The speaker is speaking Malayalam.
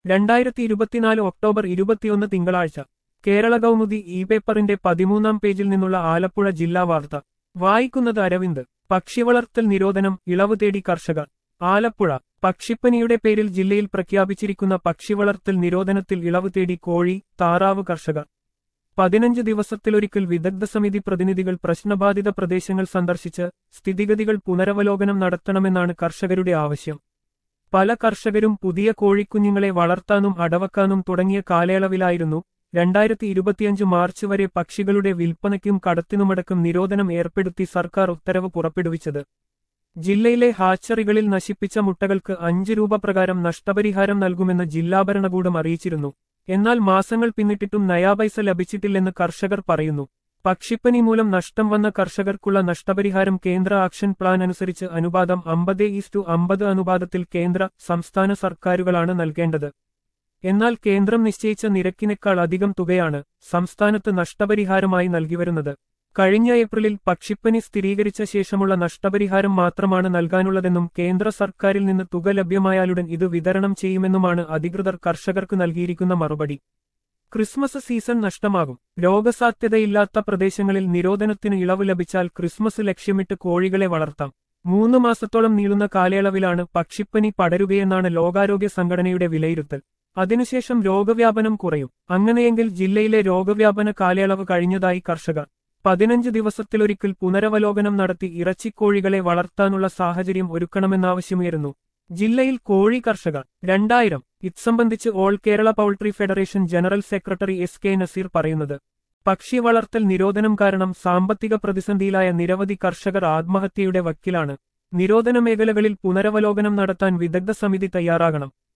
രണ്ടായിരത്തി ഇരുപത്തിനാല് ഒക്ടോബർ ഇരുപത്തിയൊന്ന് തിങ്കളാഴ്ച കേരള കൗമുദി ഇ പേപ്പറിന്റെ പതിമൂന്നാം പേജിൽ നിന്നുള്ള ആലപ്പുഴ ജില്ലാ വാർത്ത വായിക്കുന്നത് അരവിന്ദ് പക്ഷിവളർത്തൽ നിരോധനം ഇളവ് തേടി കർഷകർ ആലപ്പുഴ പക്ഷിപ്പനിയുടെ പേരിൽ ജില്ലയിൽ പ്രഖ്യാപിച്ചിരിക്കുന്ന പക്ഷിവളർത്തൽ നിരോധനത്തിൽ ഇളവ് തേടി കോഴി താറാവ് കർഷകർ പതിനഞ്ച് ദിവസത്തിലൊരിക്കൽ വിദഗ്ധ സമിതി പ്രതിനിധികൾ പ്രശ്നബാധിത പ്രദേശങ്ങൾ സന്ദർശിച്ച് സ്ഥിതിഗതികൾ പുനരവലോകനം നടത്തണമെന്നാണ് കർഷകരുടെ ആവശ്യം പല കർഷകരും പുതിയ കോഴിക്കുഞ്ഞുങ്ങളെ വളർത്താനും അടവക്കാനും തുടങ്ങിയ കാലയളവിലായിരുന്നു രണ്ടായിരത്തി ഇരുപത്തിയഞ്ച് മാർച്ച് വരെ പക്ഷികളുടെ വിൽപ്പനയ്ക്കും കടത്തിനുമടക്കം നിരോധനം ഏർപ്പെടുത്തി സർക്കാർ ഉത്തരവ് പുറപ്പെടുവിച്ചത് ജില്ലയിലെ ഹാച്ചറികളിൽ നശിപ്പിച്ച മുട്ടകൾക്ക് അഞ്ച് രൂപ പ്രകാരം നഷ്ടപരിഹാരം നൽകുമെന്ന് ജില്ലാ ഭരണകൂടം അറിയിച്ചിരുന്നു എന്നാൽ മാസങ്ങൾ പിന്നിട്ടിട്ടും നയാപൈസ ലഭിച്ചിട്ടില്ലെന്ന് കർഷകർ പറയുന്നു പക്ഷിപ്പനി മൂലം നഷ്ടം വന്ന കർഷകർക്കുള്ള നഷ്ടപരിഹാരം കേന്ദ്ര ആക്ഷൻ പ്ലാൻ അനുസരിച്ച് അനുപാതം അമ്പത് ഈസ്റ്റു അമ്പത് അനുപാതത്തിൽ കേന്ദ്ര സംസ്ഥാന സർക്കാരുകളാണ് നൽകേണ്ടത് എന്നാൽ കേന്ദ്രം നിശ്ചയിച്ച നിരക്കിനേക്കാൾ അധികം തുകയാണ് സംസ്ഥാനത്ത് നഷ്ടപരിഹാരമായി നൽകിവരുന്നത് കഴിഞ്ഞ ഏപ്രിലിൽ പക്ഷിപ്പനി സ്ഥിരീകരിച്ച ശേഷമുള്ള നഷ്ടപരിഹാരം മാത്രമാണ് നൽകാനുള്ളതെന്നും കേന്ദ്ര സർക്കാരിൽ നിന്ന് തുക ലഭ്യമായാലുടൻ ഇത് വിതരണം ചെയ്യുമെന്നുമാണ് അധികൃതർ കർഷകർക്ക് നൽകിയിരിക്കുന്ന മറുപടി ക്രിസ്മസ് സീസൺ നഷ്ടമാകും രോഗസാധ്യതയില്ലാത്ത പ്രദേശങ്ങളിൽ നിരോധനത്തിന് ഇളവ് ലഭിച്ചാൽ ക്രിസ്മസ് ലക്ഷ്യമിട്ട് കോഴികളെ വളർത്താം മൂന്ന് മാസത്തോളം നീളുന്ന കാലയളവിലാണ് പക്ഷിപ്പനി പടരുകയെന്നാണ് ലോകാരോഗ്യ സംഘടനയുടെ വിലയിരുത്തൽ അതിനുശേഷം രോഗവ്യാപനം കുറയും അങ്ങനെയെങ്കിൽ ജില്ലയിലെ രോഗവ്യാപന കാലയളവ് കഴിഞ്ഞതായി കർഷകർ പതിനഞ്ച് ദിവസത്തിലൊരിക്കൽ പുനരവലോകനം നടത്തി ഇറച്ചിക്കോഴികളെ വളർത്താനുള്ള സാഹചര്യം ഒരുക്കണമെന്നാവശ്യമുയരുന്നു ജില്ലയിൽ കോഴി കർഷകർ രണ്ടായിരം ഇത് സംബന്ധിച്ച് all Kerala poultry federation general secretary S K Nazeer പറയുന്നത് പക്ഷി വളർത്തൽ നിരോധനം കാരണം സാമ്പത്തിക പ്രതിസന്ധിയിലായ നിരവധി കർഷകർ ആത്മഹത്യയുടെ വക്കിലാണ് നിരോധന മേഖലകളിൽ പുനരവലോകനം നടത്താൻ വിദഗ്ധ സമിതി തയ്യാറാകണം